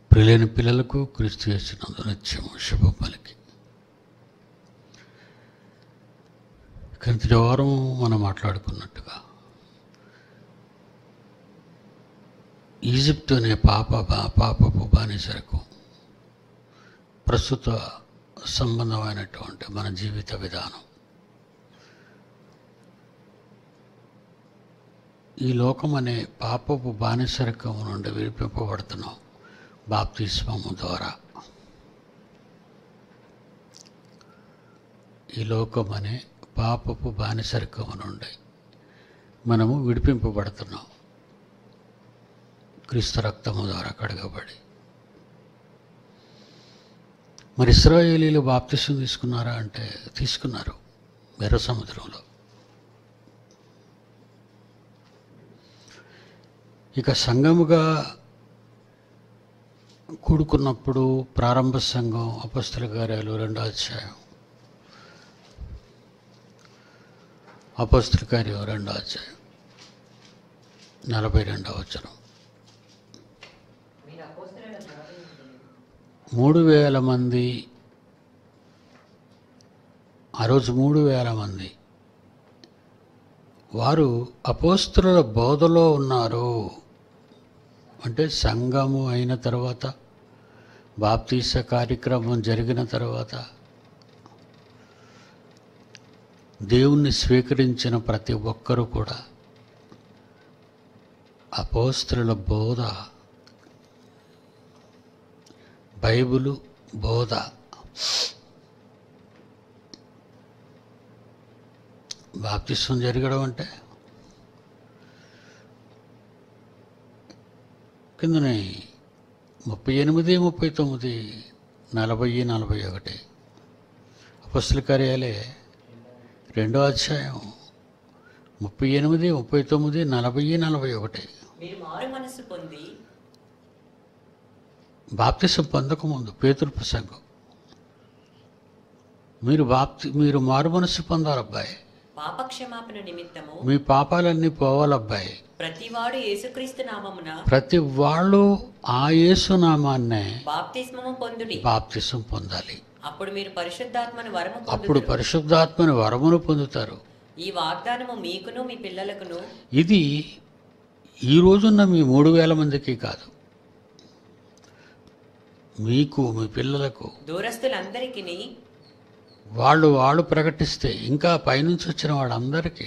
ప్రియులైన పిల్లలకు క్రీస్తు చేసినందు నిత్యము శుభ పలికి క్రిందటి వారం మనం మాట్లాడుకున్నట్టుగా ఈజిప్ట్ అనే పాప బా- పాపపు బానిసరకు ప్రస్తుత సంబంధమైనటువంటి మన జీవిత విధానం ఈ లోకం అనే పాపపు బానిసరకం నుండి విడిపింపబడుతున్నాం బాప్తిస్మము ద్వారా ఈ లోకం అనే పాపపు బానిసరకము నుండి మనము విడిపింపబడుతున్నాం క్రీస్తు రక్తము ద్వారా కడగబడి మరి ఇస్రాయేలీలు బాప్తిసం తీసుకున్నారా అంటే తీసుకున్నారు ఎర్ర సముద్రంలో ఇక సంఘముగా కూడుకున్నప్పుడు ప్రారంభ సంఘం అపస్తుల కార్యాలు రెండో అధ్యాయం అపస్తుల కార్యం రెండో అధ్యాయం నలభై రెండవ వచనం మీరు అపోస్తలుల బోధ మూడు వేల మంది ఆ రోజు మూడు వేల మంది వారు అపోస్తుల బోధలో ఉన్నారు అంటే సంఘము అయిన తర్వాత బాప్తీస కార్యక్రమం జరిగిన తర్వాత దేవుణ్ణి స్వీకరించిన ప్రతి ఒక్కరూ కూడా అపోస్తుల బోధ బైబిలు బోధ బాప్తిస్వం జరగడం అంటే కిందనే ముప్పై ఎనిమిది ముప్పై తొమ్మిది నలభై నలభై ఒకటి అపస్తుల కార్యాలే రెండో అధ్యాయం ముప్పై ఎనిమిది ముప్పై తొమ్మిది నలభై నలభై ఒకటి మీరు మారు మనస్సు పొంది బాప్తిసం పొందకముందు పేతురు ప్రసంగం మీరు బాప్తి మీరు మారు మనసు పొందాలబ్బాయి పాప క్షమాపణ నిమిత్తము మీ పాపాలన్నీ పోవాలబ్బాయి ప్రతివాడు యేసుక్రీస్తు నామమున ప్రతి వాళ్ళు ఆ యేసునామాన్నే బాప్తిస్మము పొందుడి బాప్తిసం పొందాలి అప్పుడు మీరు పరిశుద్ధాత్మను వరము అప్పుడు పొందుదురు పరిశుద్ధాత్మని వరమును పొందుతారు ఈ వాగ్దానము మీకును మీ పిల్లలకును ఇది ఈ రోజున్న మీ మూడు వేల మందికి కాదు మీకు మీ పిల్లలకు దూరస్తులందరికీ వాళ్ళు వాళ్ళు ప్రకటిస్తే ఇంకా పైనుంచి వచ్చిన వాళ్ళందరికీ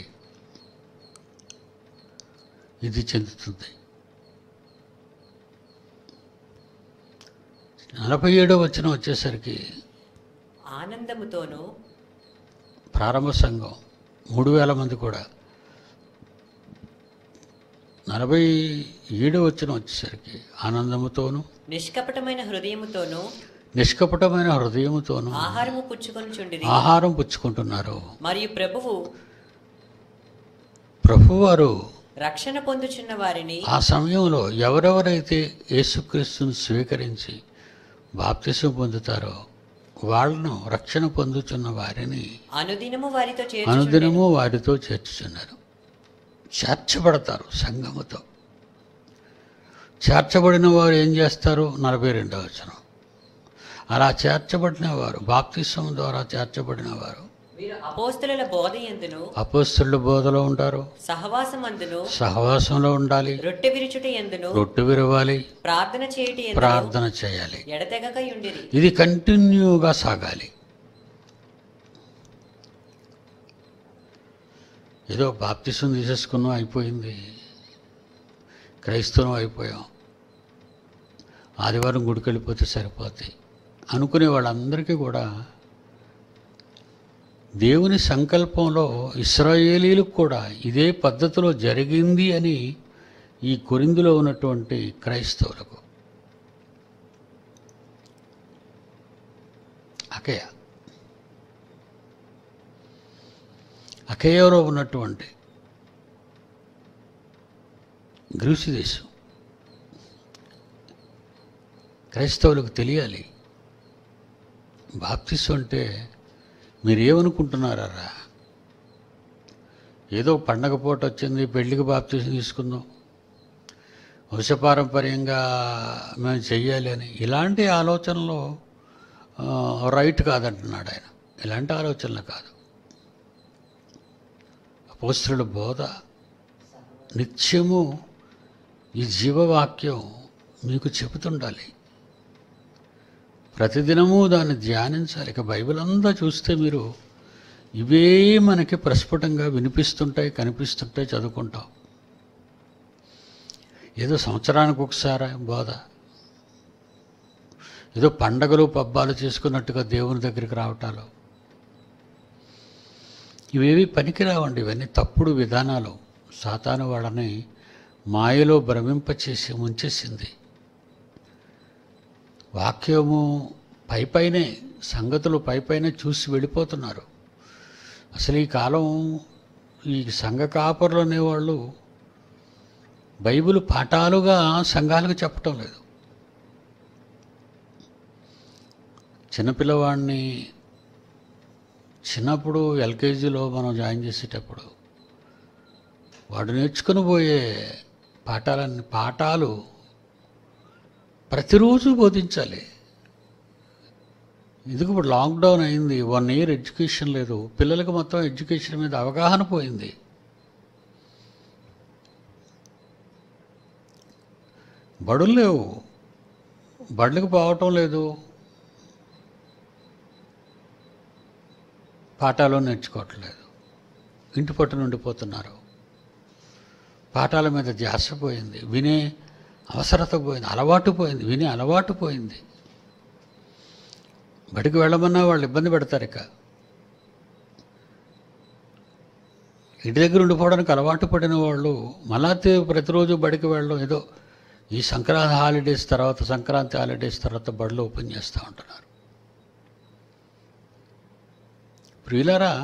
ఇది చెందుతుంది నలభై ఏడో వచ్చిన వచ్చేసరికి ఆనందముతోనూ ప్రారంభ సంఘం మూడు వేల మంది కూడా నలభై ఏడో వచ్చిన వచ్చేసరికి ఆనందముతోనూ నిష్కపటమైన హృదయముతోనూ నిష్కపటమైన హృదయముతోనూ ఆహారము పుచ్చుకొని చుండిరి ఆహారం పుచ్చుకుంటున్నారు మరియు ప్రభువు ప్రభువారు రక్షణ పొందుచున్న వారిని ఆ సమయంలో ఎవరెవరైతే యేసుక్రీస్తుని స్వీకరించి బాప్తిసం పొందుతారో వాళ్ళను రక్షణ పొందుతున్న వారిని అనుదినము వారితో చేర్చు అనుదినము వారితో చేర్చుచున్నారు చేర్చబడతారు సంఘముతో చేర్చబడిన వారు ఏం చేస్తారు నలభై రెండవ వచనం అలా చేర్చబడిన వారు బాప్తిసం ద్వారా చేర్చబడిన వారు వీరు అపోస్తలుల బోధ ఎందును అపోస్తుల బోధలో ఉంటారు సహవాసమందును సహవాసంలో ఉండాలి రొట్టె విరుచుట ఎందును రొట్టె విరవాలి ప్రార్థన చేయుటి ఎందును ప్రార్థన చేయాలి ఎడతెగక యుండిరి ఇది కంటిన్యూగా సాగాలి ఏదో బాప్తిసం తీసేసుకున్నాం అయిపోయింది క్రైస్తవం అయిపోయాం ఆదివారం గుడికి వెళ్ళిపోతే సరిపోతాయి అనుకునే వాళ్ళందరికీ కూడా దేవుని సంకల్పంలో ఇస్రాయేలీలకు కూడా ఇదే పద్ధతిలో జరిగింది అని ఈ కొరిందులో ఉన్నటువంటి క్రైస్తవులకు అకయ అకయలో ఉన్నటువంటి గ్రీసు దేశం క్రైస్తవులకు తెలియాలి బాప్తిసం అంటే మీరు ఏమనుకుంటున్నారా ఏదో పండగ పూట వచ్చింది పెళ్ళికి బాప్తిసం తీసుకుందాం వంశపారంపర్యంగా మేము చెయ్యాలి అని ఇలాంటి ఆలోచనలు ఆ, రైట్ కాదంటున్నాడు ఆయన ఇలాంటి ఆలోచనలు కాదు అపోస్తుల బోధ నిత్యము ఈ జీవవాక్యం మీకు చెబుతుండాలి ప్రతిదినము దాన్ని ధ్యానించాలి ఇక బైబిల్ అంతా చూస్తే మీరు ఇవే మనకి ప్రస్ఫుటంగా వినిపిస్తుంటాయి కనిపిస్తుంటాయి చదువుకుంటాం ఏదో సంవత్సరానికి ఒకసారి బోధ ఏదో పండగలు పబ్బాలు చేసుకున్నట్టుగా దేవుని దగ్గరికి రావటాలు ఇవేవి పనికిరావండి ఇవన్నీ తప్పుడు విధానాలు సాతాను వాళ్ళని మాయలో భ్రమింపచేసి ముంచేసింది వాక్యము పైపైనే సంగతులు పైపైనే చూసి వెళ్ళిపోతున్నారు అసలు ఈ కాలం ఈ సంఘ కాపరులు అనేవాళ్ళు బైబిల్ పాఠాలుగా సంఘాలకు చెప్పటం లేదు చిన్నపిల్లవాడిని చిన్నప్పుడు ఎల్కేజీలో మనం జాయిన్ చేసేటప్పుడు వాడు నేర్చుకుని పోయే పాఠాలన్నీ పాఠాలు ప్రతిరోజు బోధించాలి ఎందుకు ఇప్పుడు లాక్డౌన్ అయింది వన్ ఇయర్ ఎడ్యుకేషన్ లేదు పిల్లలకు మొత్తం ఎడ్యుకేషన్ మీద అవగాహన పోయింది బడులు లేవు బడులకు పోవటం లేదు పాఠాలు నేర్చుకోవట్లేదు ఇంటి పట్టున ఉండిపోతున్నారు పాఠాల మీద ధ్యాస పోయింది వినే అవసరత పోయింది అలవాటు పోయింది వినే అలవాటు పోయింది బడికి వెళ్ళమన్నా వాళ్ళు ఇబ్బంది పెడతారు ఇక ఇంటి దగ్గర ఉండిపోవడానికి అలవాటు పడిన వాళ్ళు మళ్ళా తే- ప్రతిరోజు బడికి వెళ్ళడం ఏదో ఈ సంక్రాంతి హాలిడేస్ తర్వాత సంక్రాంతి హాలిడేస్ తర్వాత బడులు ఓపెన్ చేస్తూ ఉంటున్నారు ప్రియులారా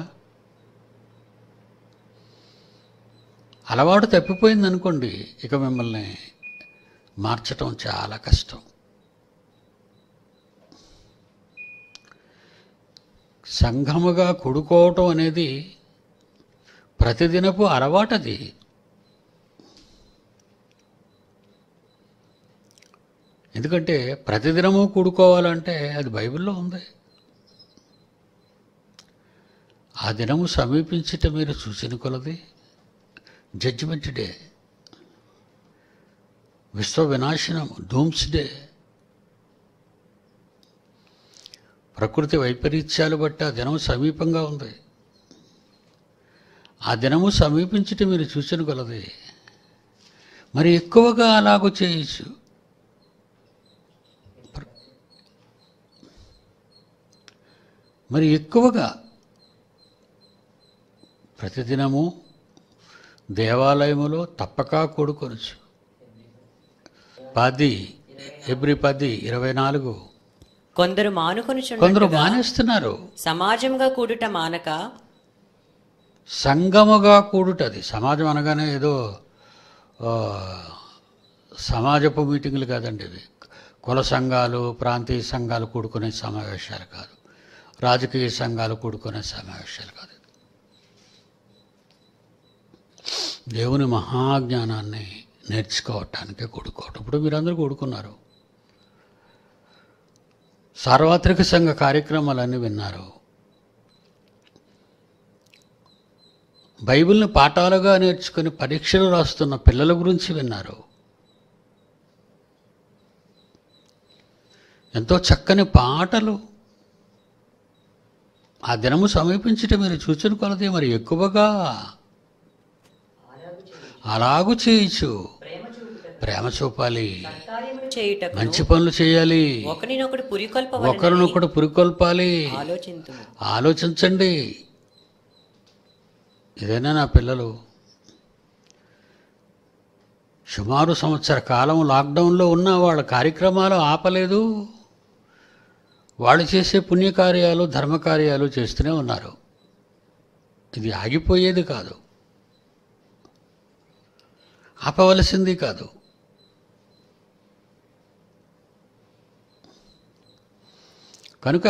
అలవాటు తప్పిపోయింది అనుకోండి ఇక మిమ్మల్ని మార్చటం చాలా కష్టం సంఘముగా కొడుకోవటం అనేది ప్రతిదినపు అలవాటది ఎందుకంటే ప్రతిదినము కూడుకోవాలంటే అది బైబిల్లో ఉంది ఆ దినము సమీపించట మీరు చూసిన కొలది జడ్జిమెంట్ డే విశ్వ వినాశనం డూమ్స్ డే ప్రకృతి వైపరీత్యాలు బట్టి ఆ దినం సమీపంగా ఉంది ఆ దినము సమీపించట మీరు చూసిన కొలది మరి ఎక్కువగా అలాగూ చేయొచ్చు ప్ర- మరి ఎక్కువగా ప్రతిదినము దేవాలయములో తప్పక కూడుకొనచ్చు పది ఎబ్రి పది ఇరవై నాలుగు కొందరు మానుకొనుచుండ కొందరు మానేస్తున్నారు సమాజంగా కూడుట మానక సంగముగా కూడుటది సమాజం అనగానే ఏదో ఆ, సమాజపు మీటింగులు కాదండి ఇవి కుల సంఘాలు ప్రాంతీయ సంఘాలు కూడుకునే సమావేశాలు కాదు రాజకీయ సంఘాలు కూడుకునే సమావేశాలు కాదు దేవుని మహాజ్ఞానాన్ని నేర్చుకోవటానికే కూడుకోవటం ఇప్పుడు మీరందరూ కూడుకున్నారు సార్వత్రిక సంఘ కార్యక్రమాలన్నీ విన్నారు బైబిల్ని పాఠాలుగా నేర్చుకుని పరీక్షలు రాస్తున్న పిల్లల గురించి విన్నారు ఎంతో చక్కని పాటలు ఆ దినము సమీపించట మీరు చూచిన కొలది మరి ఎక్కువగా అలాగూ చేయొచ్చు ప్రేమ చూపాలి చేయుటకు మంచి పనులు చేయాలి ఒకరినొకడు పురికొల్ప ఒకరినొకడు పురికొల్పాలి ఆలోచింతుము ఆలోచించండి ఇదేనా నా పిల్లలు సుమారు సంవత్సర కాలం లాక్డౌన్లో ఉన్న వాళ్ళ కార్యక్రమాలు ఆపలేదు వాళ్ళు చేసే పుణ్యకార్యాలు ధర్మకార్యాలు చేస్తూనే ఉన్నారు ఇది ఆగిపోయేది కాదు ఆపవలసింది కాదు కనుక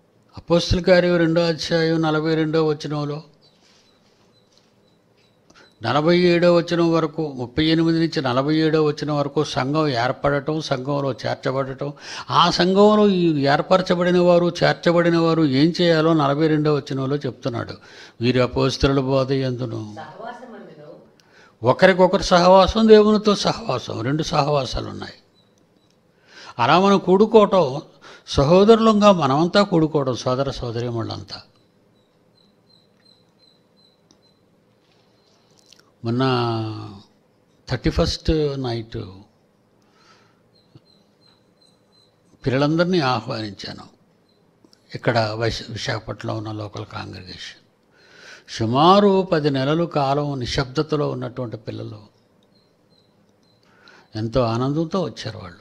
అపోస్తుల కార్యం రెండో అధ్యాయం నలభై రెండో వచనంలో నలభై ఏడో వచ్చిన వరకు ముప్పై ఎనిమిది నుంచి నలభై ఏడో వచ్చిన వరకు సంఘం ఏర్పడటం సంఘంలో చేర్చబడటం ఆ సంఘంలో ఈ ఏర్పరచబడిన వారు చేర్చబడిన వారు ఏం చేయాలో నలభై రెండో వచ్చినలో చెప్తున్నాడు వీరి అపోస్తుల బోధ ఎందును ఒకరికొకరు సహవాసం దేవునితో సహవాసం రెండు సహవాసాలు ఉన్నాయి అలా మనం కూడుకోవటం సహోదరులంగా మనమంతా కూడుకోవడం సోదర సోదరిముళ్ళంతా మొన్న థర్టీ ఫస్ట్ నైట్ పిల్లలందరినీ ఆహ్వానించాను ఇక్కడ వైశ విశాఖపట్నంలో ఉన్న లోకల్ కాంగ్రిగేషన్ సుమారు పది నెలల కాలం నిశ్శబ్దతలో ఉన్నటువంటి పిల్లలు ఎంతో ఆనందంతో వచ్చారు వాళ్ళు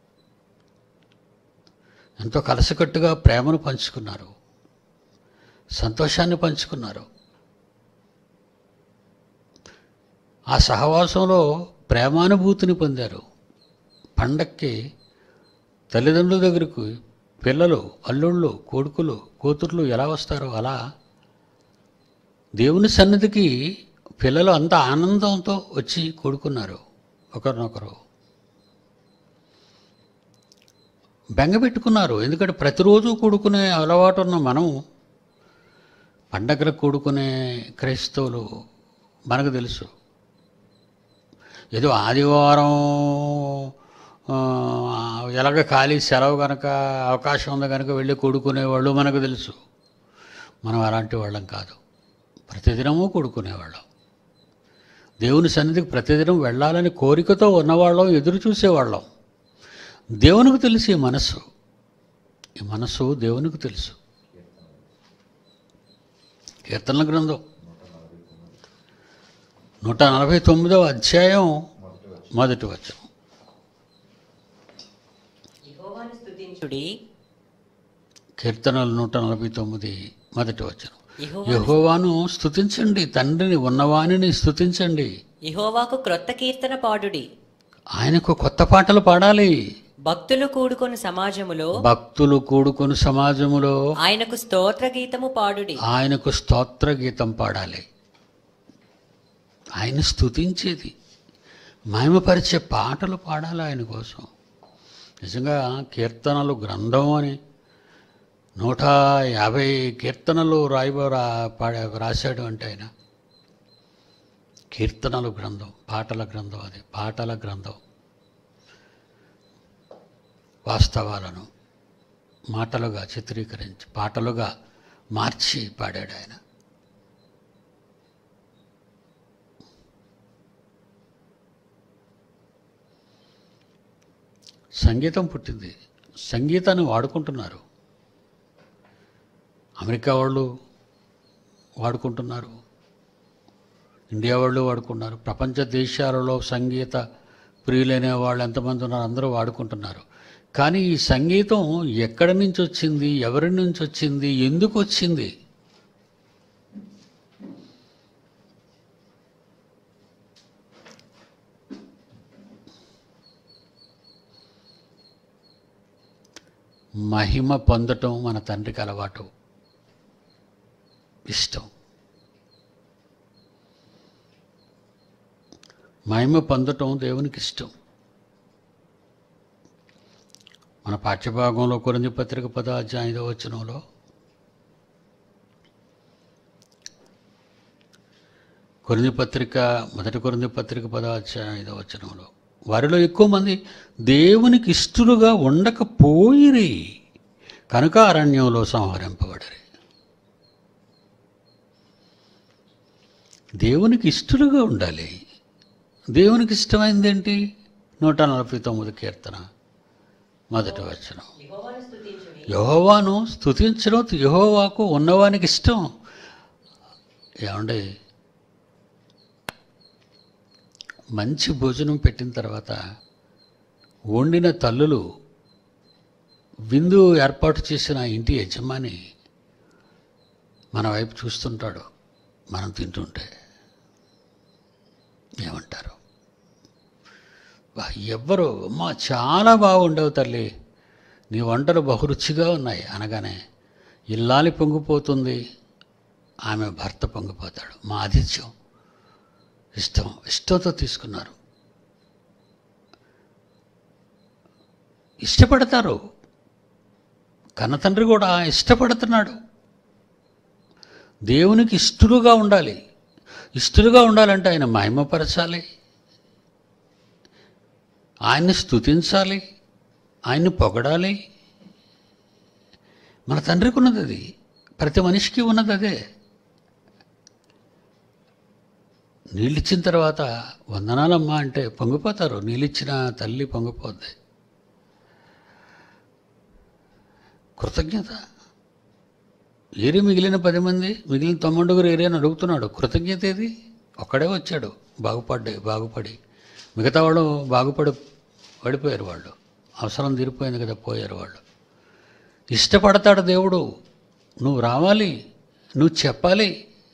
ఎంతో కలసికట్టుగా ప్రేమను పంచుకున్నారు సంతోషాన్ని పంచుకున్నారు ఆ సహవాసంలో ప్రేమానుభూతిని పొందారు పండక్కి తల్లిదండ్రుల దగ్గరకు పిల్లలు అల్లుళ్ళు కొడుకులు కూతుర్లు ఎలా వస్తారో అలా దేవుని సన్నిధికి పిల్లలు అంత ఆనందంతో వచ్చి కూడుకున్నారు ఒకరినొకరు బెంగ పెట్టుకున్నారు ఎందుకంటే ప్రతిరోజు కూడుకునే అలవాటు ఉన్న మనం పండగలకు కూడుకునే క్రైస్తవులు మనకు తెలుసు ఏదో ఆదివారం ఆ, ఎలాగ ఖాళీ సెలవు కనుక అవకాశం ఉంది కనుక వెళ్ళి కూడుకునేవాళ్ళు మనకు తెలుసు మనం అలాంటి వాళ్ళం కాదు ప్రతిదినము కూడుకునేవాళ్ళం దేవుని సన్నిధికి ప్రతిదినం వెళ్ళాలని కోరికతో ఉన్నవాళ్ళం ఎదురు చూసేవాళ్ళం దేవునికి తెలుసు ఈ మనస్సు ఈ మనస్సు దేవునికి తెలుసు కీర్తనల గ్రంథం నూట నలభై తొమ్మిదవ అధ్యాయం మొదటి వచనం యెహోవాను స్తుతించుడి కీర్తనలు నూట నలభై తొమ్మిది మొదటి వచనం యెహోవా యహోవాను స్తుతించండి తండ్రిని ఉన్నవానిని స్తుతించండి యెహోవాకు క్రొత్త కీర్తన పాడుడి ఆయనకు కొత్త పాటలు పాడాలి భక్తులు కూడుకొని సమాజములో భక్తులు కూడుకొని సమాజములో ఆయనకు స్తోత్ర గీతము పాడుడి ఆయనకు స్తోత్ర గీతం పాడాలి ఆయన స్తుతించేది మహిమపరిచే పాటలు పాడాలి ఆయన కోసం నిజంగా కీర్తనలు గ్రంథం అని నూట యాభై కీర్తనలు రాయబో రా పాడా రాశాడు అంటే ఆయన కీర్తనలు గ్రంథం పాటల గ్రంథం అది పాటల గ్రంథం వాస్తవాలను మాటలుగా చిత్రీకరించి పాటలుగా మార్చి పాడాడు ఆయన సంగీతం పుట్టింది సంగీతాన్ని వాడుకుంటున్నారు అమెరికా వాళ్ళు వాడుకుంటున్నారు ఇండియా వాళ్ళు వాడుకున్నారు ప్రపంచ దేశాలలో సంగీత ప్రియులైన వాళ్ళు ఎంతమంది ఉన్నారు అందరూ వాడుకుంటున్నారు కానీ ఈ సంగీతం ఎక్కడి నుంచి వచ్చింది ఎవరి నుంచి వచ్చింది ఎందుకు వచ్చింది మహిమ పొందటం మన తండ్రికి అలవాటు ఇష్టం మహిమ పొందటం దేవునికి ఇష్టం మన పాఠ్యభాగంలో కొరింది పత్రిక పదాధ్యాయం ఐదో వచనంలో కొరింది పత్రిక మొదటి కొరింది పత్రిక పదాధ్యాయం ఐదో వచనంలో వారిలో ఎక్కువ మంది దేవునికి ఇష్టలుగా ఉండకపోయిరి కనుక అరణ్యంలో సంహరింపబడరి దేవునికి ఇష్టలుగా ఉండాలి దేవునికి ఇష్టమైంది ఏంటి నూట నలభై తొమ్మిది కీర్తన మొదటి వచనం యెహోవాను స్తుతించుడి యహోవాను స్తుతించడం యహోవాకు ఉన్నవానికి ఇష్టం ఏమండి మంచి భోజనం పెట్టిన తర్వాత వండిన తల్లులు విందు ఏర్పాటు చేసిన ఇంటి యజమాని మన వైపు చూస్తుంటాడు మనం తింటుంటే ఏమంటారు వా, ఎవ్వరు అమ్మా చాలా బాగుండవు తల్లి నీ వంటలు బహురుచిగా ఉన్నాయి అనగానే ఇల్లాలి పొంగిపోతుంది ఆమె భర్త పొంగిపోతాడు మా ఆతిథ్యం ఇష్టం ఇష్టంతో తీసుకున్నారు ఇష్టపడతారు కన్నతండ్రి కూడా ఇష్టపడుతున్నాడు దేవునికి ఇష్టలుగా ఉండాలి ఇష్టలుగా ఉండాలంటే ఆయన మహిమపరచాలి ఆయన్ని స్తుతించాలి ఆయన్ని పొగడాలి మన తండ్రికి ఉన్నది అది ప్రతి మనిషికి ఉన్నది అదే నీళ్ళిచ్చిన తర్వాత వందనాలమ్మా అంటే పొంగిపోతారు నీళ్ళిచ్చిన తల్లి పొంగిపోద్ది కృతజ్ఞత ఏరి మిగిలిన పది మంది మిగిలిన తొమ్మిడుగురు ఏరి అని అడుగుతున్నాడు కృతజ్ఞత ఏది ఒక్కడే వచ్చాడు బాగుపడ్డే బాగుపడి మిగతా వాళ్ళు బాగుపడి పడిపోయారు వాళ్ళు అవసరం తీరిపోయింది కదా పోయారు వాళ్ళు ఇష్టపడతాడు దేవుడు నువ్వు రావాలి నువ్వు చెప్పాలి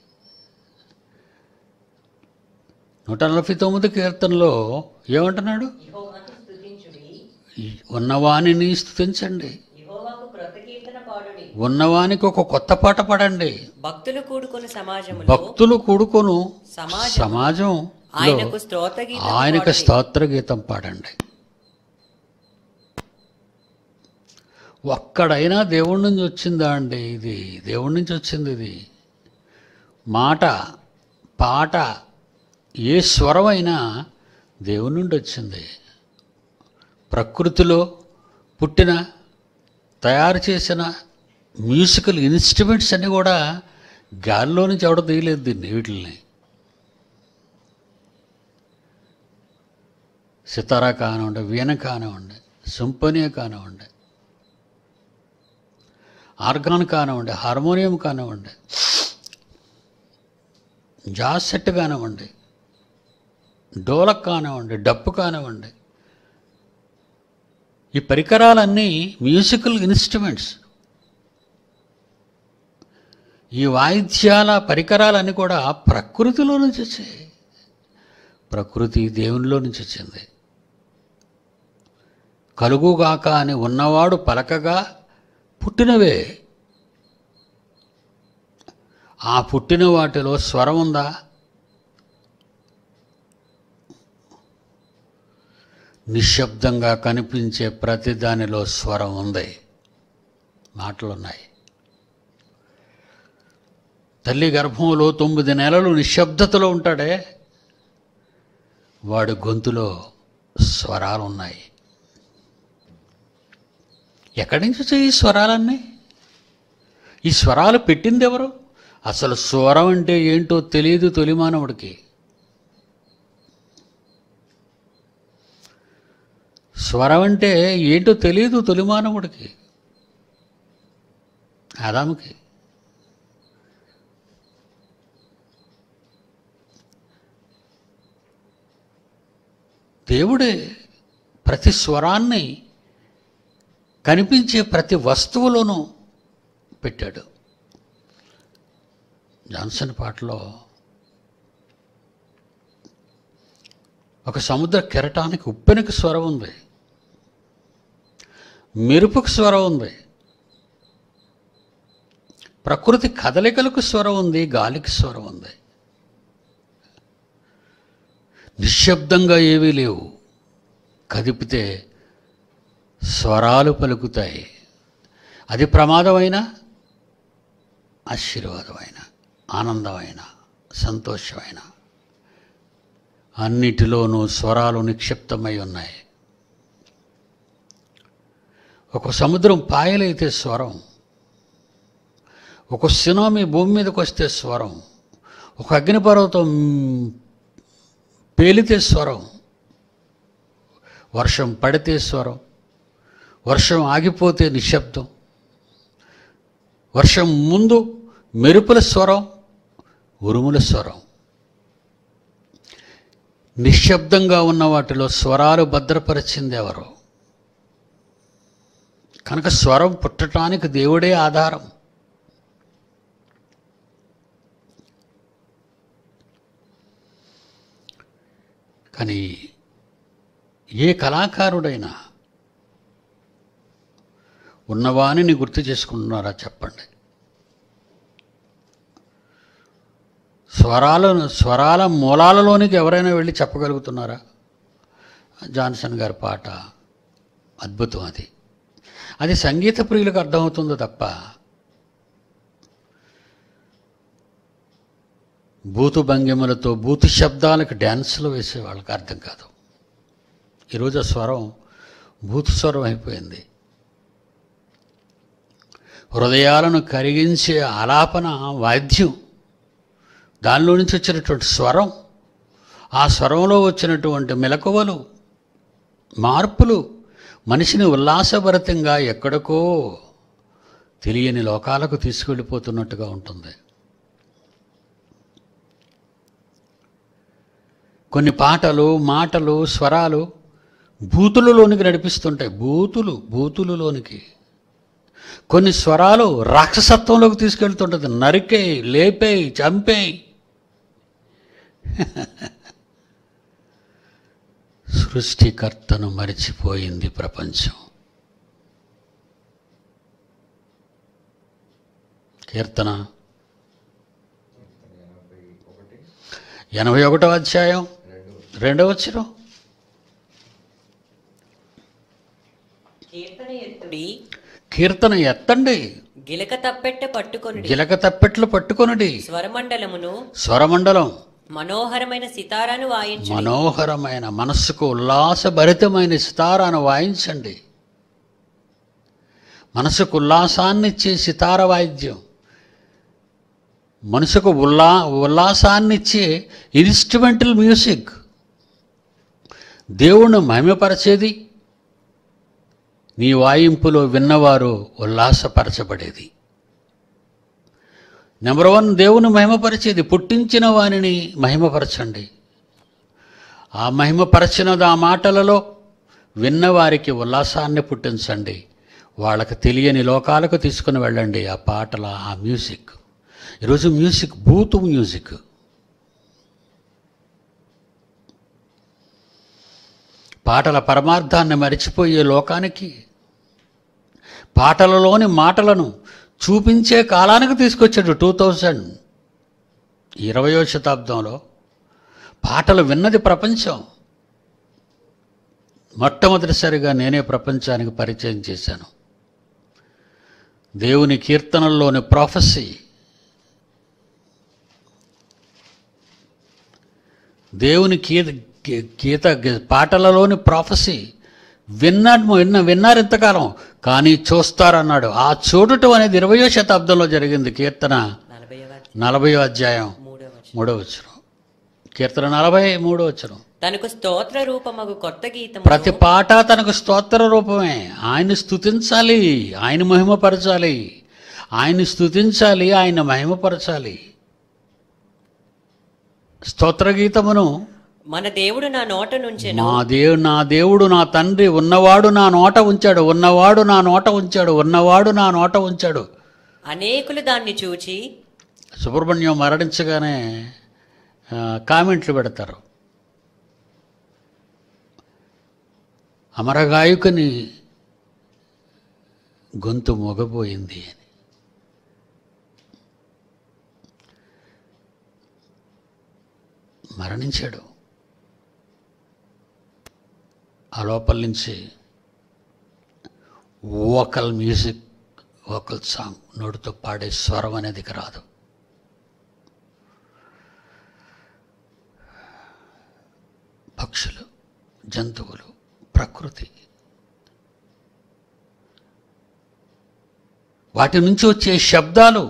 నూట నలభై తొమ్మిది కీర్తనలో ఏమంటున్నాడు యెహోవాను స్తుతించుడి ఈ ఉన్నవానిని స్తుతించండి యెహోవాకు క్రొత్త కీర్తన పాడుడి ఉన్నవానికి ఒక కొత్త పాట పాడండి భక్తులు కూడుకుని సమాజములో భక్తులు కూడుకొను సమాజం సమాజం ఆయనకు స్తోత్ర గీతం ఆయనకు స్తోత్ర గీతం పాడండి ఒక్కడైనా దేవుడి నుంచి వచ్చిందా అండి ఇది దేవుడి నుంచి వచ్చింది ఇది మాట పాట ఏ స్వరమైనా దేవుడి నుండి వచ్చింది ప్రకృతిలో పుట్టిన తయారు చేసిన మ్యూజికల్ ఇన్స్ట్రుమెంట్స్ అన్నీ కూడా గాలిలో నుంచి ఎవడ తీయలేదు దీన్ని వీటిని సితారా కానివ్వండి వీణ కానివ్వండి సింపనీ కానివ్వండి ఆర్గాన్ కానివ్వండి హార్మోనియం కానివ్వండి జాజ్ సెట్ కానివ్వండి డోలక్ కానివ్వండి డప్పు కానివ్వండి ఈ పరికరాలన్నీ మ్యూజికల్ ఇన్స్ట్రుమెంట్స్ ఈ వాయిద్యాల పరికరాలన్నీ కూడా ప్రకృతిలో నుంచి వచ్చాయి ప్రకృతి దేవునిలో నుంచి వచ్చింది కలుగుగాక అని ఉన్నవాడు పలకగా పుట్టినవే ఆ పుట్టిన వాటిలో స్వరం ఉందా నిశ్శబ్దంగా కనిపించే ప్రతి దానిలో స్వరం ఉంది మాటలున్నాయి తల్లి గర్భంలో తొమ్మిది నెలలు నిశ్శబ్దతలో ఉంటాడే వాడి గొంతులో స్వరాలు ఉన్నాయి ఎక్కడి నుంచి వచ్చాయి ఈ స్వరాలన్నీ ఈ స్వరాలు పెట్టింది ఎవరు అసలు స్వరం అంటే ఏంటో తెలియదు తొలి మానవుడికి స్వరం అంటే ఏంటో తెలియదు తొలి మానవుడికి ఆదాముకి దేవుడే ప్రతి స్వరాన్ని కనిపించే ప్రతి వస్తువులోనూ పెట్టాడు జాన్సన్ పాటలో ఒక సముద్ర కెరటానికి ఉప్పెనకి స్వరం ఉంది మెరుపుకు స్వరం ఉంది ప్రకృతి కదలికలకు స్వరం ఉంది గాలికి స్వరం ఉంది నిశ్శబ్దంగా ఏవీ లేవు కదిపితే స్వరాలు పలుకుతాయి అది ప్రమాదమైన ఆశీర్వాదమైన ఆనందమైన సంతోషమైన అన్నిటిలోనూ స్వరాలు నిక్షిప్తమై ఉన్నాయి ఒక సముద్రం పాయలైతే స్వరం ఒక సునామీ భూమి మీదకి వస్తే స్వరం ఒక అగ్నిపర్వతం పేలితే స్వరం వర్షం పడితే స్వరం వర్షం ఆగిపోతే నిశ్శబ్దం వర్షం ముందు మెరుపుల స్వరం ఉరుముల స్వరం నిశ్శబ్దంగా ఉన్న వాటిలో స్వరాలు భద్రపరిచింది ఎవరు కనుక స్వరం పుట్టడానికి దేవుడే ఆధారం కానీ ఏ కళాకారుడైనా ఉన్నవానిని గుర్తు చేసుకుంటున్నారా చెప్పండి స్వరాలను స్వరాల మూలాలలోనికి ఎవరైనా వెళ్ళి చెప్పగలుగుతున్నారా జాన్సన్ గారి పాట అద్భుతం అది అది సంగీత ప్రియులకు అర్థమవుతుందో తప్ప బూతు భంగిమలతో బూతు శబ్దాలకు డ్యాన్సులు వేసే వాళ్ళకి అర్థం కాదు ఈరోజు ఆ స్వరం బూతు స్వరం అయిపోయింది హృదయాలను కరిగించే ఆలాపన వాద్యం దానిలో నుంచి వచ్చినటువంటి స్వరం ఆ స్వరంలో వచ్చినటువంటి మెలకువలు మార్పులు మనిషిని ఉల్లాసభరితంగా ఎక్కడికో తెలియని లోకాలకు తీసుకెళ్ళిపోతున్నట్టుగా ఉంటుంది కొన్ని పాటలు మాటలు స్వరాలు బూతులలోనికి నడిపిస్తుంటాయి బూతులు బూతులలోనికి కొన్ని స్వరాలు రాక్షసత్వంలోకి తీసుకెళ్తుంటుంది నరికేయి లేపేయి చంపేయి సృష్టికర్తను మరిచిపోయింది ప్రపంచం కీర్తన ఎనభై ఒకటో అధ్యాయం రెండవ వచ్చిన కీర్తన ఎత్తుడి కీర్తన ఎత్తండి గిలక తప్పెట్ట పట్టుకొనుడి గిలక తప్పెట్లు పట్టుకొనుడి స్వరమండలమును స్వరమండలం మనోహరమైన సితారాను వాయించు మనోహరమైన మనస్సుకు ఉల్లాసభరితమైన సితారాను వాయించండి మనసుకు ఉల్లాసాన్నిచ్చే సితార వాయిద్యం మనసుకు ఉల్లా ఉల్లాసాన్నిచ్చే ఇన్స్ట్రుమెంటల్ మ్యూజిక్ దేవుణ్ణి మహిమపరచేది నీ వాయింపులో విన్నవారు ఉల్లాసపరచబడేది నెంబర్ వన్ దేవుని మహిమపరిచేది పుట్టించిన వానిని మహిమపరచండి ఆ మహిమపరచినది ఆ మాటలలో విన్నవారికి ఉల్లాసాన్ని పుట్టించండి వాళ్ళకి తెలియని లోకాలకు తీసుకుని వెళ్ళండి ఆ పాటల ఆ మ్యూజిక్ ఈరోజు మ్యూజిక్ బూతు మ్యూజిక్ పాటల పరమార్థాన్ని మరిచిపోయే లోకానికి పాటలలోని మాటలను చూపించే కాలానికి తీసుకొచ్చాడు టూ థౌజండ్ ఇరవయో శతాబ్దంలో పాటలు విన్నది ప్రపంచం మొట్టమొదటిసారిగా నేనే ప్రపంచానికి పరిచయం చేశాను దేవుని కీర్తనల్లోని ప్రాఫెసీ దేవుని గీత గీత పాటలలోని ప్రాఫెసీ విన్నాడు విన్న విన్నారు ఇంతకాలం కానీ చూస్తారన్నాడు ఆ చూడటం అనేది ఇరవయో శతాబ్దంలో జరిగింది కీర్తన నలభైవ నలభయో అధ్యాయం మూడవ వచనం. మూడో వచ్చరం కీర్తన నలభై మూడో వచ్చరం తనకు స్తోత్ర రూపమగు కొత్త గీతము ప్రతి పాట తనకు స్తోత్ర రూపమే ఆయన్ని స్తుతించాలి ఆయన మహిమపరచాలి ఆయన్ని స్తుతించాలి ఆయన మహిమపరచాలి స్తోత్ర గీతమును మన దేవుడు నా నోట నుంచెను మా దేవు నా దేవుడు నా తండ్రి ఉన్నవాడు నా నోట ఉంచాడు ఉన్నవాడు నా నోట ఉంచాడు ఉన్నవాడు నా నోట ఉంచాడు అనేకులు దాన్ని చూచి సుబ్రహ్మణ్యం మరణించగానే ఆ, కామెంట్లు పెడతారు అమరగాయకుని గొంతు మొగపోయింది అని మరణించాడు ఆ లోపల నుంచి వోకల్ మ్యూజిక్ వోకల్ సాంగ్ నోటితో పాడే స్వరం అనేది ఇక రాదు పక్షులు జంతువులు ప్రకృతి వాటి నుంచి వచ్చే శబ్దాలు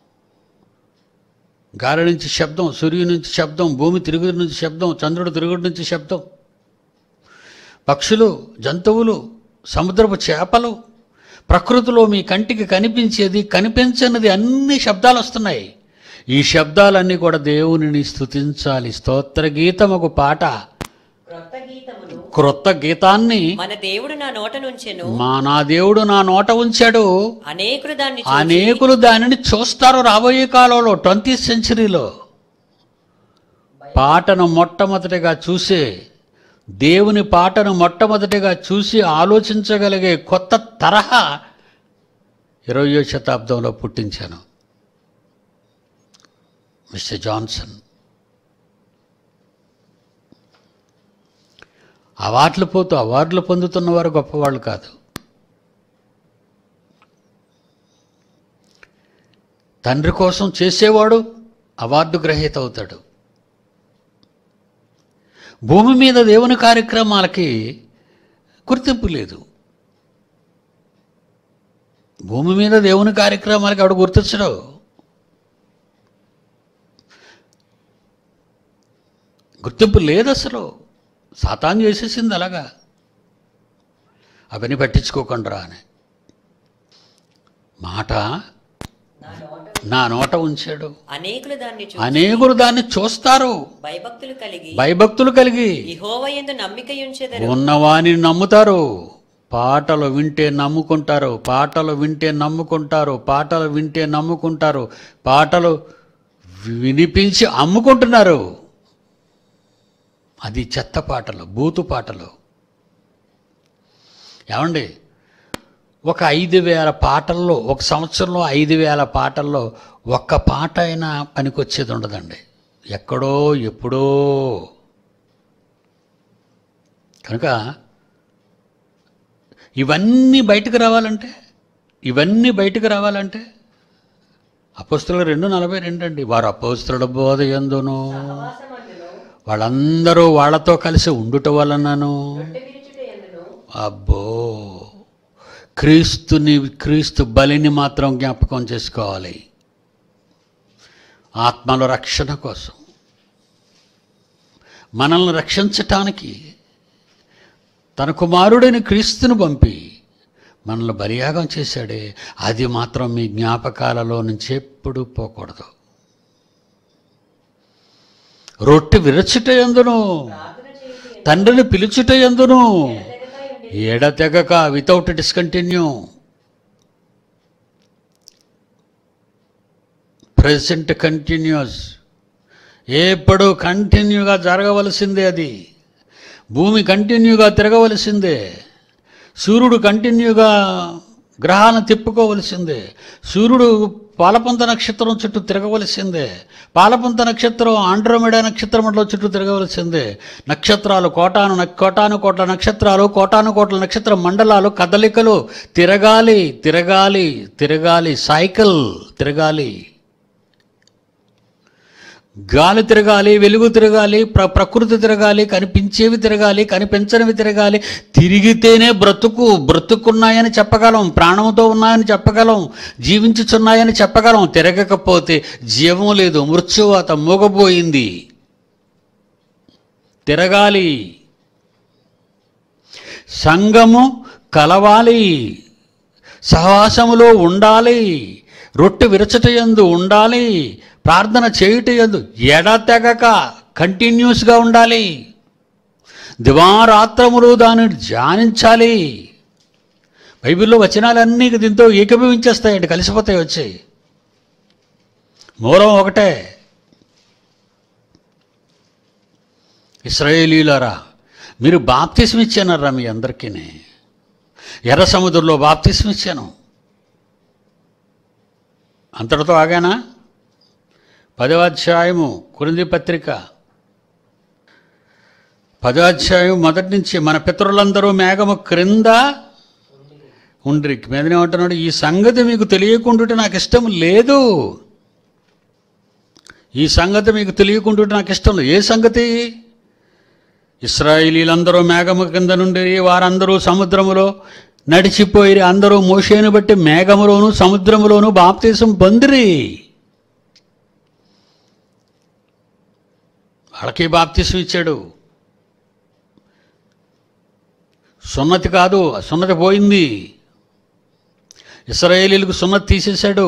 గాలి నుంచి శబ్దం సూర్యుని నుంచి శబ్దం భూమి తిరుగుడు నుంచి శబ్దం చంద్రుడు తిరుగుడు నుంచి శబ్దం పక్షులు జంతువులు సముద్రపు చేపలు ప్రకృతిలో మీ కంటికి కనిపించేది కనిపించనిది అన్ని శబ్దాలు వస్తున్నాయి ఈ శబ్దాలన్నీ కూడా దేవునిని స్తుతించాలి స్తోత్ర గీతం ఒక పాట క్రొత్త గీతమును క్రొత్త గీతాన్ని మన దేవుడు నా నోట నుంచెను మా నా దేవుడు నా నోట ఉంచాడు అనేకులు దాన్ని అనేకులు దానిని చూస్తారు రాబోయే కాలంలో ట్వంటీ సెంచరీలో పాటను మొట్టమొదటిగా చూసే దేవుని పాటను మొట్టమొదటిగా చూసి ఆలోచించగలిగే కొత్త తరహా ఇరవయో శతాబ్దంలో పుట్టించాను మిస్టర్ జాన్సన్ అవార్డులు పోతూ అవార్డులు పొందుతున్న వారు గొప్పవాళ్ళు కాదు తండ్రి కోసం చేసేవాడు అవార్డు గ్రహీత అవుతాడు భూమి మీద దేవుని కార్యక్రమాలకి గుర్తింపు లేదు భూమి మీద దేవుని కార్యక్రమాలకి ఆవిడ గుర్తించడు గుర్తింపు లేదు అసలు సాతాన్ చేసేసింది అలాగా అవన్నీ పట్టించుకోకుండా అని మాట నా నోట నా నోట ఉంచాడు అనేకులు దాన్ని చూసి అనేకులు దాన్ని చూస్తారు భయభక్తులు కలిగి భయభక్తులు కలిగి ఇహోవయందు నమ్మిక ఉంచెదరు ఉన్నవాని నమ్ముతారు పాటలు వింటే నమ్ముకుంటారు పాటలు వింటే నమ్ముకుంటారు పాటలు వింటే నమ్ముకుంటారు పాటలు వినిపించి అమ్ముకుంటున్నారు అది చెత్త పాటలు బూతు పాటలు ఏమండి ఒక ఐదు వేల పాటల్లో ఒక సంవత్సరంలో ఐదు వేల పాటల్లో ఒక్క పాట అయినా పనికొచ్చేది ఉండదండి ఎక్కడో ఎప్పుడో కనుక ఇవన్నీ బయటకు రావాలంటే ఇవన్నీ బయటకు రావాలంటే అపోస్తుల రెండు నలభై రెండు అండి వారు అపోస్తుల బోధ ఎందును వాళ్ళందరూ వాళ్ళతో కలిసి ఉండుట వలనను అబ్బో క్రీస్తుని క్రీస్తు బలిని మాత్రం జ్ఞాపకం చేసుకోవాలి ఆత్మల రక్షణ కోసం మనల్ని రక్షించటానికి తన కుమారుడైన క్రీస్తుని పంపి మనల్ని బలియాగం చేశాడే అది మాత్రం మీ జ్ఞాపకాలలో నుంచి ఎప్పుడూ పోకూడదు రొట్టె విరచుట ఎందును తండ్రిని పిలుచుట ఎందును ఎడతెగక వితౌట్ డిస్కంటిన్యూ ప్రెసెంట్ కంటిన్యూస్ ఎప్పుడు కంటిన్యూగా జరగవలసిందే అది భూమి కంటిన్యూగా తిరగవలసిందే సూర్యుడు కంటిన్యూగా గ్రహాలను తిప్పుకోవలసిందే సూర్యుడు పాలపంత నక్షత్రం చుట్టూ తిరగవలసిందే పాలపంత నక్షత్రం ఆండ్రోమెడా నక్షత్రంలో చుట్టూ తిరగవలసిందే నక్షత్రాలు కోటాను న- కోటాను కోట్ల నక్షత్రాలు కోటాను కోట్ల నక్షత్ర మండలాలు కదలికలు తిరగాలి తిరగాలి తిరగాలి సైకిల్ తిరగాలి గాలి తిరగాలి వెలుగు తిరగాలి ప్ర ప్రకృతి తిరగాలి కనిపించేవి తిరగాలి కనిపించనివి తిరగాలి తిరిగితేనే బ్రతుకు బ్రతుకున్నాయని చెప్పగలం ప్రాణంతో ఉన్నాయని చెప్పగలం జీవించుచున్నాయని చెప్పగలం తిరగకపోతే జీవం లేదు మృత్యువాత మూగబోయింది తిరగాలి సంఘము కలవాలి సహవాసములో ఉండాలి రొట్టె విరచటయందు ఉండాలి ప్రార్థన చేయుటయందు ఎడతెగక కంటిన్యూస్గా ఉండాలి దివారాత్రములు దానిని ధ్యానించాలి బైబిల్లో వచనాలన్నీ దీంతో ఏకీభవించేస్తాయండి కలిసిపోతాయి వచ్చి మూలం ఒకటే ఇస్రాయేలీలారా మీరు బాప్తిస్మ ఇచ్చానరా మీ అందరికీ ఎర్ర సముద్రంలో బాప్తిస్మ ఇచ్చాను అంతటితో ఆగానా పదవ అధ్యాయము కురింది పత్రిక పదవ అధ్యాయం మొదటి నుంచి మన పితరులందరూ మేఘము క్రింద ఉండ్రి మీదనే ఉంటున్నాడు ఈ సంగతి మీకు తెలియకుండుట నాకు ఇష్టం లేదు ఈ సంగతి మీకు తెలియకుండుట నాకు ఇష్టం లేదు ఏ సంగతి ఇస్రాయిలీలందరూ మేఘము కింద నుండి వారందరూ సముద్రములో నడిచిపోయి అందరూ మోషేను బట్టి మేఘములోను సముద్రములోను బాప్తీసం పొందిరి వాళ్ళకి బాప్తీసం ఇచ్చాడు సున్నతి కాదు ఆ సున్నతి పోయింది ఇస్రాయేలీలకు సున్నతి తీసేశాడు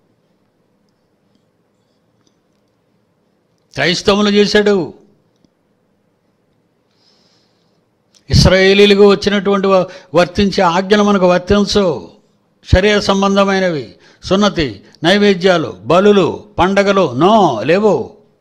క్రైస్తవులు చేశాడు ఇస్రాయేలీలకు వచ్చినటువంటి వ- వర్తించే ఆజ్ఞలు మనకు వర్తించు శరీర సంబంధమైనవి సున్నతి నైవేద్యాలు బలులు పండగలు నో లేవు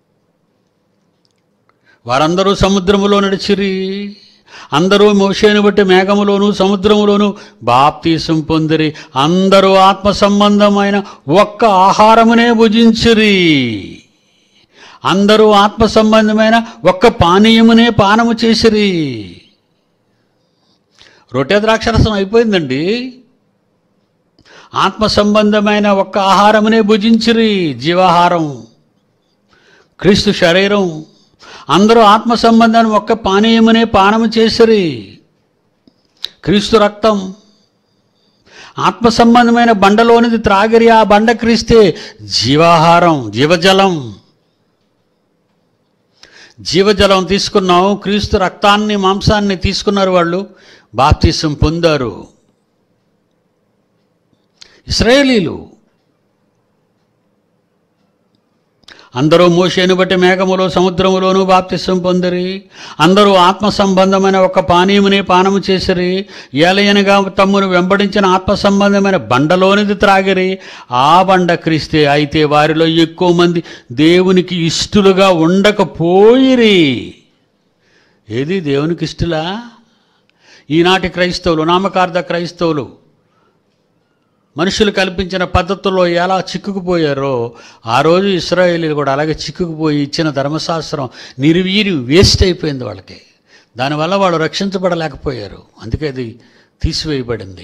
వారందరూ సముద్రములో నడిచిరి అందరూ మోషేను బట్టి మేఘములోను సముద్రములోను బాప్తీసం పొందిరి అందరూ ఆత్మ సంబంధమైన ఒక్క ఆహారమునే భుజించిరి అందరూ ఆత్మ సంబంధమైన ఒక్క పానీయమునే పానము చేసిరి రొట్టె ద్రాక్షరసం అయిపోయిందండి ఆత్మ సంబంధమైన ఒక్క ఆహారమునే భుజించిరి జీవాహారం క్రీస్తు శరీరం అందరూ ఆత్మ సంబంధాన్ని ఒక్క పానీయమునే పానము చేసిరి క్రీస్తు రక్తం ఆత్మ సంబంధమైన బండలోనిది త్రాగిరి ఆ బండ క్రీస్తే జీవాహారం జీవజలం జీవజలం తీసుకున్నాం క్రీస్తు రక్తాన్ని మాంసాన్ని తీసుకున్నారు వాళ్ళు బాప్తిసం పొందారు ఇస్రాయేలీలు అందరూ మోషేను బట్టి మేఘములో సముద్రములోనూ బాప్తిసం పొందిరి అందరూ ఆత్మ సంబంధమైన ఒక పానీయముని పానము చేసిరి ఏలయనగా తమ్మును వెంబడించిన ఆత్మ సంబంధమైన బండలోనిది త్రాగిరి ఆ బండ క్రీస్తే అయితే వారిలో ఎక్కువ మంది దేవునికి ఇష్టలుగా ఉండకపోయిరి ఏది దేవునికి ఇష్టలా ఈనాటి క్రైస్తవులు నామకార్థ క్రైస్తవులు మనుషులు కల్పించిన పద్ధతుల్లో ఎలా చిక్కుకుపోయారో ఆ రోజు ఇస్రాయేలీలు కూడా అలాగే చిక్కుకుపోయి ఇచ్చిన ధర్మశాస్త్రం నిర్వీరి వేస్ట్ అయిపోయింది వాళ్ళకి దానివల్ల వాళ్ళు రక్షించబడలేకపోయారు అందుకే అది తీసివేయబడింది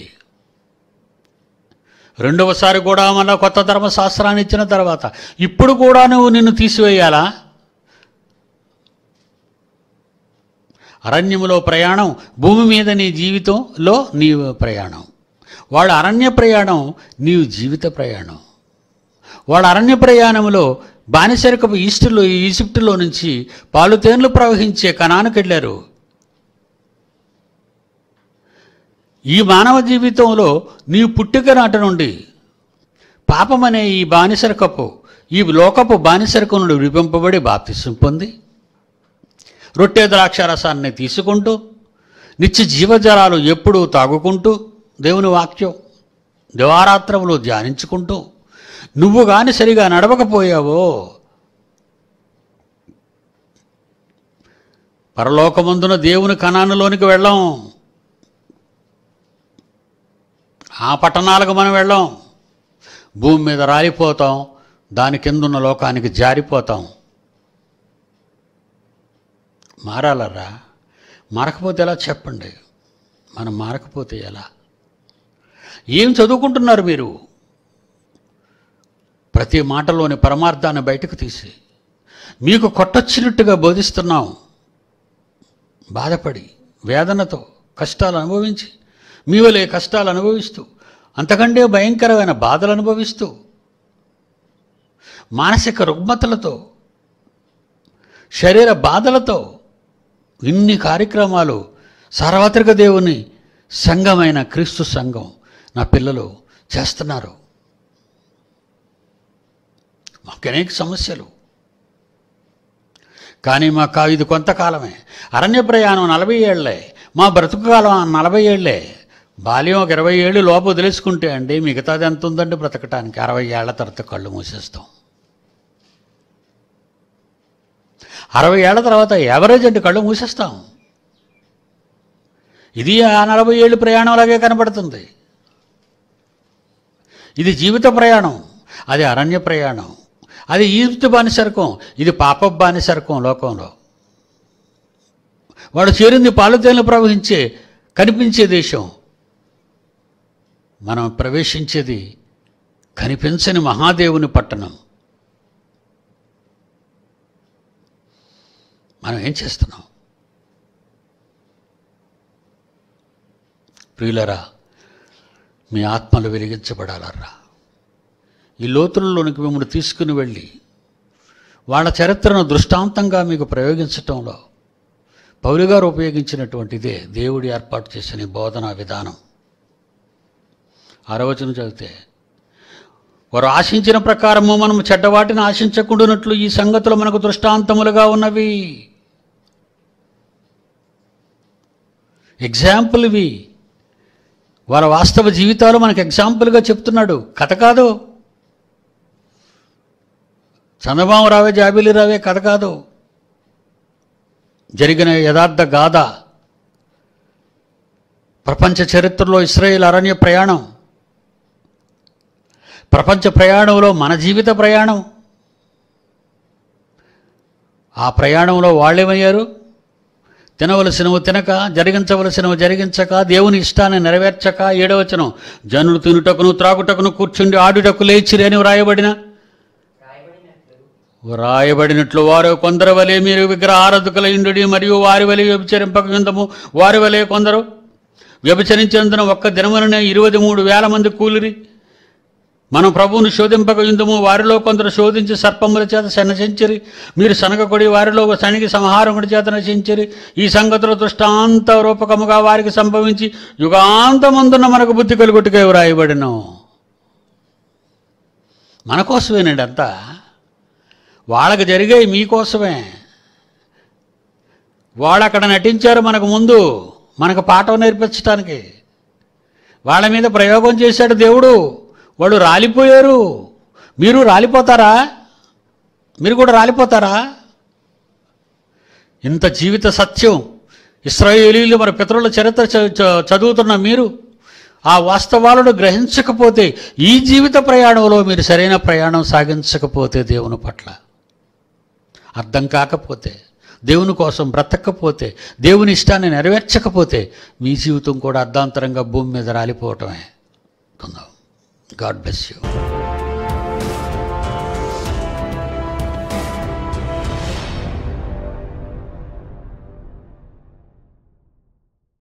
రెండవసారి కూడా మళ్ళా కొత్త ధర్మశాస్త్రాన్ని ఇచ్చిన తర్వాత ఇప్పుడు కూడా నువ్వు నిన్ను తీసివేయాలా అరణ్యములో ప్రయాణం భూమి మీద నీ జీవితంలో నీ ప్రయాణం వాళ్ళ అరణ్య ప్రయాణం నీవు జీవిత ప్రయాణం వాళ్ళ అరణ్య ప్రయాణంలో బానిసరికపు ఈస్టులో ఈజిప్టులో నుంచి పాలుతేన్లు ప్రవహించే కణానికి వెళ్ళారు ఈ మానవ జీవితంలో నీవు పుట్టుక నాటి నుండి పాపమనే ఈ బానిసరికపు ఈ లోకపు బానిసరికం నుండి విడిపింపబడి బాప్తిసం పొంది రొట్టె ద్రాక్షారసాన్ని తీసుకుంటూ నిత్య జీవజలాలు ఎప్పుడూ తాగుకుంటూ దేవుని వాక్యం దివారాత్రములు ధ్యానించుకుంటూ నువ్వు గాని సరిగా నడవకపోయావో పరలోకమందున దేవుని కణానులోనికి వెళ్ళాం ఆ పట్టణాలకు మనం వెళ్ళాం భూమి మీద రాలిపోతాం దాని కిందున్న లోకానికి జారిపోతాం మారాలరా మారకపోతే ఎలా చెప్పండి మనం మారకపోతే ఎలా ఏం చదువుకుంటున్నారు మీరు ప్రతి మాటలోని పరమార్థాన్ని బయటకు తీసి మీకు కొట్టొచ్చినట్టుగా బోధిస్తున్నాం బాధపడి వేదనతో కష్టాలు అనుభవించి మీ వలే కష్టాలు అనుభవిస్తూ అంతకంటే భయంకరమైన బాధలు అనుభవిస్తూ మానసిక రుగ్మతలతో శరీర బాధలతో ఇన్ని కార్యక్రమాలు సార్వత్రిక దేవుని సంఘమైన క్రీస్తు సంఘం నా పిల్లలు చేస్తున్నారు మాకు అనేక సమస్యలు కానీ మాకు ఇది కొంతకాలమే అరణ్య ప్రయాణం నలభై ఏళ్లే మా బ్రతుకు కాలం నలభై ఏళ్లే బాల్యం ఒక ఇరవై ఏళ్ళు లోపు వదిలేసుకుంటే అండి మిగతాది ఎంత ఉందండి బ్రతకటానికి అరవై ఏళ్ల తర్వాత కళ్ళు మూసేస్తాం అరవై ఏళ్ల తర్వాత యావరేజ్ అంటే కళ్ళు మూసేస్తాం ఇది ఆ నలభై ఏళ్ళు ప్రయాణంలాగే కనబడుతుంది ఇది జీవిత ప్రయాణం అది అరణ్య ప్రయాణం అది ఈజిప్ట్ బానిసరకం ఇది పాప బానిసరకం లోకంలో వాడు చేరింది పాలుతేనలు ప్రవహించే కనిపించే దేశం మనం ప్రవేశించేది కనిపించని మహాదేవుని పట్టణం మనం ఏం చేస్తున్నాం ప్రియులరా మీ ఆత్మలు వెలిగించబడాలరా ఈ లోతులలోనికి మిమ్మల్ని తీసుకుని వెళ్ళి వాళ్ళ చరిత్రను దృష్టాంతంగా మీకు ప్రయోగించటంలో పౌలు గారు ఉపయోగించినటువంటిదే దేవుడి ఏర్పాటు చేసిన ఈ బోధనా విధానం ఆరవచనం చదివితే వారు ఆశించిన ప్రకారము మనం చెడ్డవాటిని ఆశించకుండానట్లు ఈ సంగతులు మనకు దృష్టాంతములుగా ఉన్నవి ఎగ్జాంపుల్ ఇవి వాళ్ళ వాస్తవ జీవితాలు మనకు ఎగ్జాంపుల్గా చెప్తున్నాడు కథ కాదు చందమామ రావే జాబిలి రావే కథ కాదు జరిగిన యథార్థ గాథ ప్రపంచ చరిత్రలో ఇస్రాయేల్ అరణ్య ప్రయాణం ప్రపంచ ప్రయాణంలో మన జీవిత ప్రయాణం ఆ ప్రయాణంలో వాళ్ళేమయ్యారు తినవలసినవి తినక జరిగించవలసినవి జరిగించక దేవుని ఇష్టాన్ని నెరవేర్చక ఏడవచనం జనులు తినుటకును త్రాగుటకును కూర్చుండి ఆడుటకు లేచిరి అని వ్రాయబడిన వ్రాయబడినట్లు వారు కొందరు వలె మీరు విగ్రహారధకులయుండు మరియు వారి వలె వ్యభిచరింపక యుందము వారి వలె కొందరు వ్యభిచరించేందున ఒక్క దినముననే ఇరవై మూడు వేల మంది కూలిరి మనం ప్రభువును శోధింపక యుందుము వారిలో కొందరు శోధించి సర్పముల చేత నశించిరి మీరు శనగకొడి వారిలో ఒక శనికి సంహారముడి చేత నశించిరి ఈ సంగతులు దృష్టాంత రూపకముగా వారికి సంభవించి యుగాంతమందున మనకు బుద్ధి కలుగుట్టుగా వ్రాయబడిను మన కోసమేనండి అంతా వాళ్ళకి జరిగాయి మీకోసమే వాళ్ళు అక్కడ నటించారు మనకు ముందు మనకు పాఠం నేర్పించడానికి వాళ్ళ మీద ప్రయోగం చేశాడు దేవుడు వాళ్ళు రాలిపోయారు మీరు రాలిపోతారా మీరు కూడా రాలిపోతారా ఇంత జీవిత సత్యం ఇస్రాయేలీలు మన పితరుల చరిత్ర చ- చ- చదువుతున్న మీరు ఆ వాస్తవాలను గ్రహించకపోతే ఈ జీవిత ప్రయాణంలో మీరు సరైన ప్రయాణం సాగించకపోతే దేవుని పట్ల అర్థం కాకపోతే దేవుని కోసం బ్రతకపోతే దేవుని ఇష్టాన్ని నెరవేర్చకపోతే మీ జీవితం కూడా అర్ధాంతరంగా భూమి మీద రాలిపోవటమే గాడ్ బ్లెస్ యూ